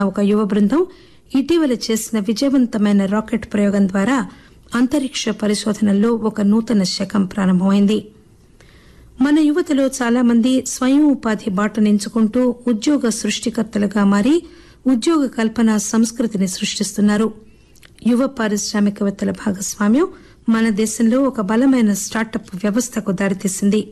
ఒక యువ బృందం ఇటీవల చేసిన విజయవంతమైన రాకెట్ ప్రయోగం ద్వారా అంతరిక్ష పరిశోధనల్లో ఒక నూతన శకం ప్రారంభమైంది మన యువతలో చాలా మంది స్వయం ఉపాధి బాటను ఎంచుకుంటూ ఉద్యోగ సృష్టికర్తలుగా మారి ఉద్యోగ కల్పన సంస్కృతిని సృష్టిస్తున్నారు యువ పారిశ్రామికవేత్తల భాగస్వామ్యం మన దేశంలో ఒక బలమైన స్టార్టప్ వ్యవస్థకు దారితీసింది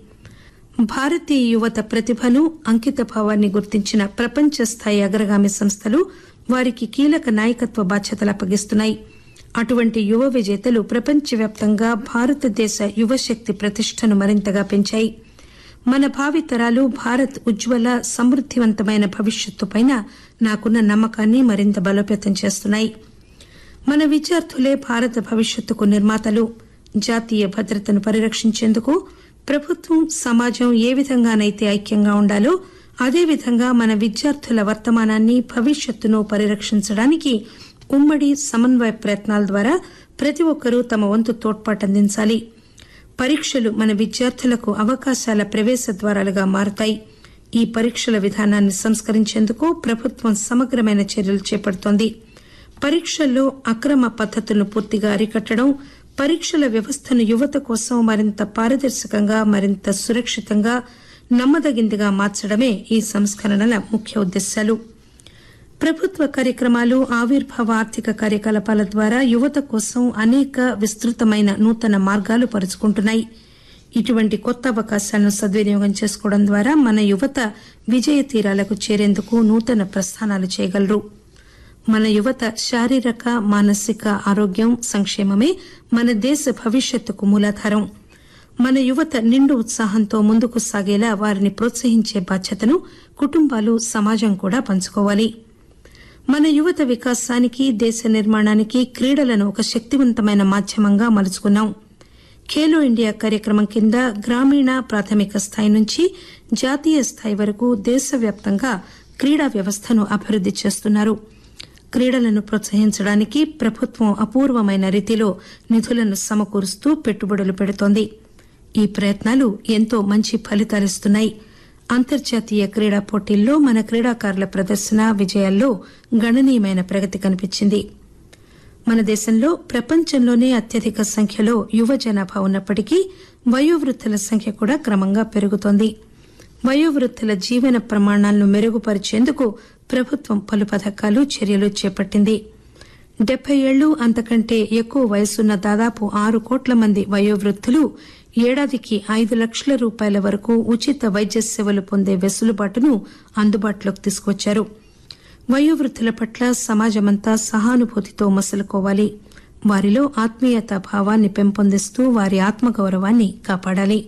భారతీయ యువత ప్రతిభను అంకితభావాన్ని గుర్తించిన ప్రపంచ స్థాయి అగ్రగామి సంస్థలు వారికి కీలక నాయకత్వ బాధ్యతలు అప్పగిస్తున్నాయి అటువంటి యువ విజేతలు ప్రపంచవ్యాప్తంగా భారతదేశ యువశక్తి ప్రతిష్టను మరింతగా పెంచాయి మన భావితరాలు భారత్ ఉజ్వల సమృద్దివంతమైన భవిష్యత్తుపై నాకున్న నమ్మకాన్ని మరింత బలోపేతం చేస్తున్నాయి మన విద్యార్థులే భారత భవిష్యత్తుకు నిర్మాతలు జాతీయ భద్రతను పరిరక్షించేందుకు ప్రభుత్వం సమాజం ఏ విధంగానైతే ఐక్యంగా ఉండాలో అదేవిధంగా మన విద్యార్థుల వర్తమానాన్ని భవిష్యత్తును పరిరక్షించడానికి ఉమ్మడి సమన్వయ ప్రయత్నాల ద్వారా ప్రతి ఒక్కరూ తమ వంతు తోడ్పాటు అందించాలి పరీక్షలు మన విద్యార్థులకు అవకాశాల ప్రవేశ ద్వారాలుగా మారతాయి ఈ పరీక్షల విధానాన్ని సంస్కరించేందుకు ప్రభుత్వం సమగ్రమైన చర్యలు చేపడుతోంది పరీక్షల్లో అక్రమ పద్దతులను పూర్తిగా అరికట్టడం పరీక్షల వ్యవస్థను యువత కోసం మరింత పారదర్శకంగా మరింత సురక్షితంగా నమ్మదగిందిగా మార్చడమే ఈ సంస్కరణల ముఖ్య ఉద్దేశాలు ప్రభుత్వ కార్యక్రమాలు ఆవిర్భావ ఆర్థిక కార్యకలాపాల ద్వారా యువత కోసం అనేక విస్తృతమైన నూతన మార్గాలు పరుచుకుంటున్నాయి ఇటువంటి కొత్త అవకాశాలను సద్వినియోగం చేసుకోవడం ద్వారా మన యువత విజయ తీరాలకు చేరేందుకు నూతన ప్రస్థానాలు చేయగలరు మన యువత శారీరక మానసిక ఆరోగ్యం సంక్షేమమే మన దేశ భవిష్యత్తుకు మూలాధారం మన యువత నిండు ఉత్సాహంతో ముందుకు సాగేలా వారిని ప్రోత్సహించే బాధ్యతను కుటుంబాలు సమాజం కూడా పంచుకోవాలి మన యువత వికాసానికి దేశ నిర్మాణానికి క్రీడలను ఒక శక్తివంతమైన మాధ్యమంగా మలుచుకున్నాం ఖేలో ఇండియా కార్యక్రమం కింద గ్రామీణ ప్రాథమిక స్థాయి నుంచి జాతీయ స్థాయి వరకు దేశవ్యాప్తంగా క్రీడా వ్యవస్థను అభివృద్ది చేస్తున్నారు క్రీడలను ప్రోత్సహించడానికి ప్రభుత్వం అపూర్వమైన రీతిలో నిధులను సమకూరుస్తూ పెట్టుబడులు పెడుతోంది ఈ ప్రయత్నాలు ఎంతో మంచి ఫలితాలిస్తున్నాయి అంతర్జాతీయ క్రీడా పోటీల్లో మన క్రీడాకారుల ప్రదర్శన విజయాల్లో గణనీయమైన ప్రగతి కనిపించింది మన దేశంలో ప్రపంచంలోనే అత్యధిక సంఖ్యలో యువ జనాభా ఉన్నప్పటికీ వయోవృద్ధుల సంఖ్య కూడా క్రమంగా పెరుగుతోంది వయోవృద్ధుల జీవన ప్రమాణాలను మెరుగుపరిచేందుకు ప్రభుత్వం పలు పథకాలు చర్యలు చేపట్టింది డెబ్బై ఏళ్లు అంతకంటే ఎక్కువ వయసున్న దాదాపు ఆరు కోట్ల మంది వయోవృద్ధులు ఏడాదికి ఐదు లక్షల రూపాయల వరకు ఉచిత వైద్య సేవలు పొందే వెసులుబాటును అందుబాటులోకి తీసుకొచ్చారు వయోవృద్ధుల పట్ల సమాజమంతా సహానుభూతితో మసలుకోవాలి వారిలో ఆత్మీయతా భావాన్ని పెంపొందిస్తూ వారి ఆత్మగౌరవాన్ని కాపాడాలి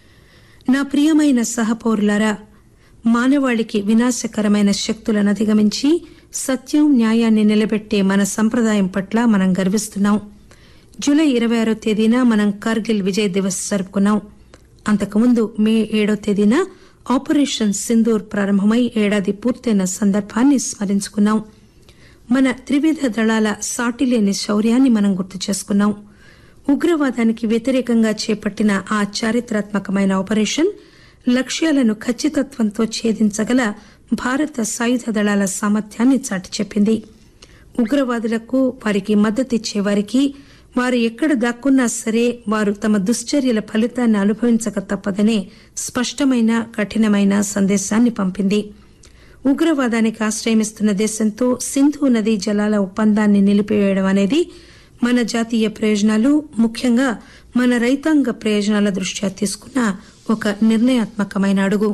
నా ప్రియమైన సహపౌరులారా మానవాళికి వినాశకరమైన శక్తులను అధిగమించి సత్యం న్యాయాన్ని నిలబెట్టే మన సంప్రదాయం పట్ల మనం గర్విస్తున్నాం జూలై ఇరవై ఆరో తేదీన మనం కార్గిల్ విజయ్ దివస్ జరుపుకున్నాం అంతకుముందు మే ఏడో తేదీన ఆపరేషన్ సింధూర్ ప్రారంభమై ఏడాది పూర్తయిన సందర్భాన్ని స్మరించుకున్నాం మన త్రివిధ దళాల సాటిలేని శౌర్యాన్ని మనం గుర్తు చేసుకున్నాం ఉగ్రవాదానికి వ్యతిరేకంగా చేపట్టిన ఆ చారిత్రాత్మకమైన ఆపరేషన్ లక్ష్యాలను ఖచ్చితత్వంతో ఛేదించగల భారత సాయుధ దళాల సామర్థ్యాన్ని చాటి చెప్పింది ఉగ్రవాదులకు వారికి మద్దతిచ్చే వారికి వారు ఎక్కడ దాక్కున్నా సరే వారు తమ దుశ్చర్యల ఫలితాన్ని అనుభవించక తప్పదనే స్పష్టమైన కఠినమైన సందేశాన్ని పంపింది ఉగ్రవాదానికి ఆశ్రయమిస్తున్న దేశంతో సింధు నదీ జలాల ఒప్పందాన్ని నిలిపివేయడం అనేది మన జాతీయ ప్రయోజనాలు ముఖ్యంగా మన రైతాంగ ప్రయోజనాల దృష్ట్యా తీసుకున్న ఒక నిర్ణయాత్మకమైన అడుగు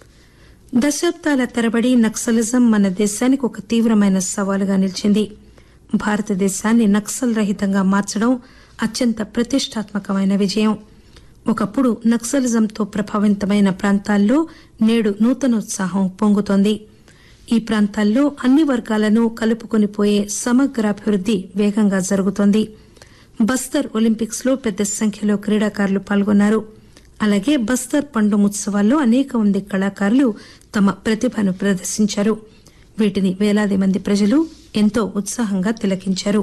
దశాబ్దాల తరబడి నక్సలిజం మన దేశానికి ఒక తీవ్రమైన సవాలుగా నిలిచింది భారతదేశాన్ని నక్సల్ రహితంగా మార్చడం అత్యంత ప్రతిష్టాత్మకమైన విజయం ఒకప్పుడు నక్సలిజంతో ప్రభావితమైన ప్రాంతాల్లో నేడు నూతనోత్సాహం పొంగుతోంది ఈ ప్రాంతాల్లో అన్ని వర్గాలను కలుపుకొని పోయే సమగ్రాభివృద్ది వేగంగా జరుగుతోంది బస్తర్ ఒలింపిక్స్ లో పెద్ద సంఖ్యలో క్రీడాకారులు పాల్గొన్నారు అలాగే బస్తర్ పండు ఉత్సవాల్లో అనేక మంది కళాకారులు తమ ప్రతిభను ప్రదర్శించారు వీటిని వేలాది మంది ప్రజలు ఎంతో ఉత్సాహంగా తిలకించారు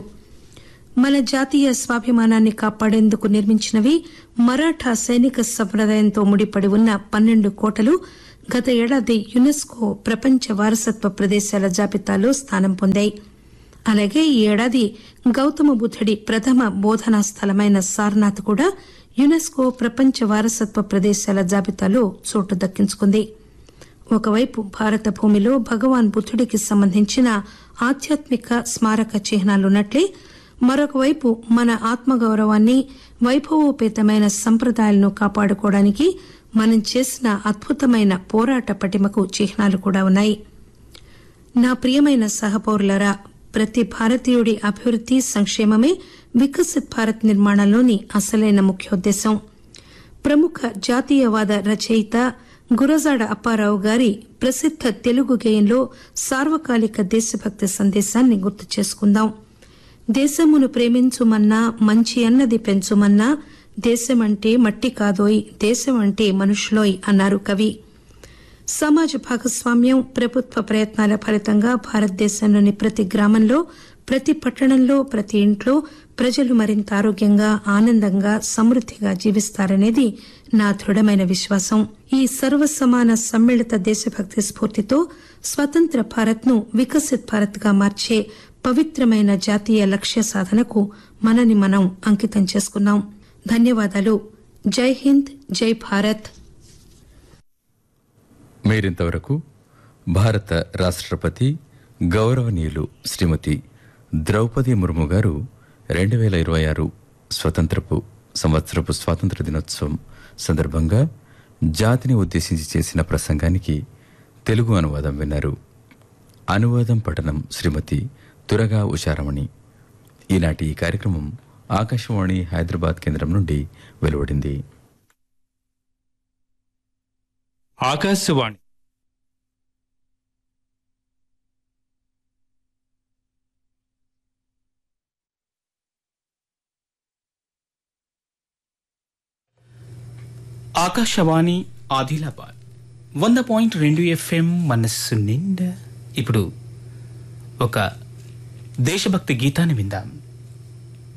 మన జాతీయ స్వాభిమానాన్ని కాపాడేందుకు నిర్మించినవి మరాఠా సైనిక సంప్రదాయంతో ముడిపడి ఉన్న పన్నెండు కోటలు గత ఏడాది యునెస్కో ప్రపంచ వారసత్వ ప్రదేశాల జాబితాలో స్థానం పొందాయి అలాగే ఈ ఏడాది గౌతమ బుద్ధుడి ప్రథమ బోధనా స్థలమైన సార్నాథ్ కూడా యునెస్కో ప్రపంచ వారసత్వ ప్రదేశాల జాబితాలో చోటు దక్కించుకుంది ఒకవైపు భారత భూమిలో భగవాన్ బుద్ధుడికి సంబంధించిన ఆధ్యాత్మిక స్మారక చిహ్నాలున్నట్లే మరొక వైపు మన ఆత్మగౌరవాన్ని వైభవోపేతమైన సంప్రదాయాలను కాపాడుకోవడానికి మనం చేసిన అద్భుతమైన పోరాట పటిమకు చిహ్నాలు కూడా ఉన్నాయి నా ప్రియమైన సహపౌరులరా ప్రతి భారతీయుడి అభివృద్ది సంక్షేమమే వికసిత్ భారత్ నిర్మాణంలోని అసలైన ముఖ్యోద్దేశం ప్రముఖ జాతీయవాద రచయిత గురజాడ అప్పారావు గారి ప్రసిద్ద తెలుగు గేయంలో సార్వకాలిక దేశభక్తి సందేశాన్ని గుర్తు చేసుకుందాం దేశమును ప్రేమించుమన్నా మంచి అన్నది పెంచుమన్నా దేశమంటే మట్టి కాదోయ్ దేశం అంటే మనుషులోయ్ అన్నారు కవి సమాజ భాగస్వామ్యం ప్రభుత్వ ప్రయత్నాల ఫలితంగా భారతదేశంలోని ప్రతి గ్రామంలో ప్రతి పట్టణంలో ప్రతి ఇంట్లో ప్రజలు మరింత ఆరోగ్యంగా ఆనందంగా సమృద్దిగా జీవిస్తారనేది నా దృఢమైన విశ్వాసం ఈ సర్వసమాన సమ్మిళిత దేశభక్తి స్ఫూర్తితో స్వతంత్ర భారత్ ను వికసిత్ భారత్ గా మార్చే పవిత్రమైన జాతీయ లక్ష్య సాధనకు మనని మనం అంకితం చేసుకున్నాం ధన్యవాదాలు జై హింద్ జై భారత్ మీరింతవరకు భారత రాష్ట్రపతి గౌరవనీయులు శ్రీమతి ద్రౌపది ముర్ము గారు రెండు వేల ఇరవై ఆరు స్వతంత్రపు సంవత్సరపు స్వాతంత్ర దినోత్సవం సందర్భంగా జాతిని ఉద్దేశించి చేసిన ప్రసంగానికి తెలుగు అనువాదం విన్నారు అనువాదం పఠనం శ్రీమతి తురగా ఉషారమణి ఈనాటి ఈ కార్యక్రమం ఆకాశవాణి హైదరాబాద్ కేంద్రం నుండి వెలువడింది ఆకాశవాణి ఆకాశవాణి ఆదిలాబాద్ వంద పాయింట్ రెండు ఎఫ్ఎం మనస్సు నిండా ఇప్పుడు ఒక దేశభక్తి గీతాన్ని విందాం